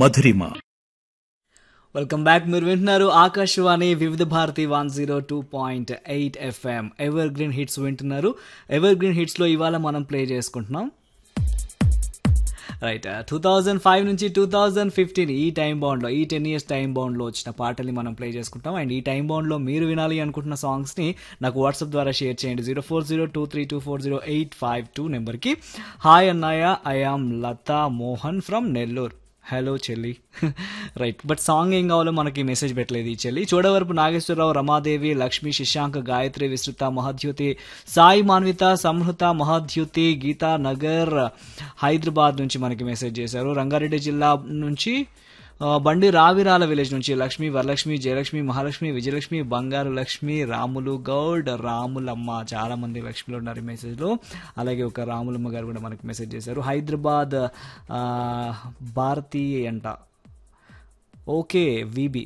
మధురిమ welcome back మీరు వింటున్నారు Akashvani Vividh Bharati one zero two point eight FM evergreen hits వింటున్నారు evergreen హిట్స్లో ఇవాళ మనం ప్లే చేసుకుంటున్నాం రైట్ టూ థౌజండ్ ఫైవ్ నుంచి టూ థౌజండ్ ఫిఫ్టీన్ ఈ టైం బౌండ్లో ఈ టెన్ ఇయర్స్ టైం బౌండ్లో వచ్చిన పాటల్ని మనం ప్లే చేసుకుంటాం అండ్ ఈ టైం బౌండ్లో మీరు వినాలి అనుకుంటున్న సాంగ్స్ని నాకు వాట్సాప్ ద్వారా షేర్ చేయండి zero four zero two three two four zero eight five two నెంబర్కి హాయ్ అన్నయ్య I am Latha Mohan from Nellore hello చెల్లి రైట్ బట్ సాంగ్ ఏం కావాలో మనకి మెసేజ్ పెట్టలేదు ఈ చెల్లి చూడవరపు నాగేశ్వరరావు రమాదేవి లక్ష్మి శశాంక్ గాయత్రి విస్తృత మహద్యుతి సాయి మాన్విత సంహృత మహద్యుతి గీతా నగర్ హైదరాబాద్ నుంచి మనకి మెసేజ్ చేశారు రంగారెడ్డి జిల్లా నుంచి ఆ, బండి రావిరాల విలేజ్ నుంచి లక్ష్మి వరలక్ష్మి జయలక్ష్మి మహాలక్ష్మి విజయలక్ష్మి బంగారు లక్ష్మి రాములు గౌడ్ రాములమ్మ చాలా మంది లక్ష్మిలో ఉన్నారు ఈ మెసేజ్లో అలాగే ఒక రాములమ్మ గారు కూడా మనకి మెసేజ్ చేశారు హైదరాబాద్ ఆ, భారతి అంట ఓకే విబి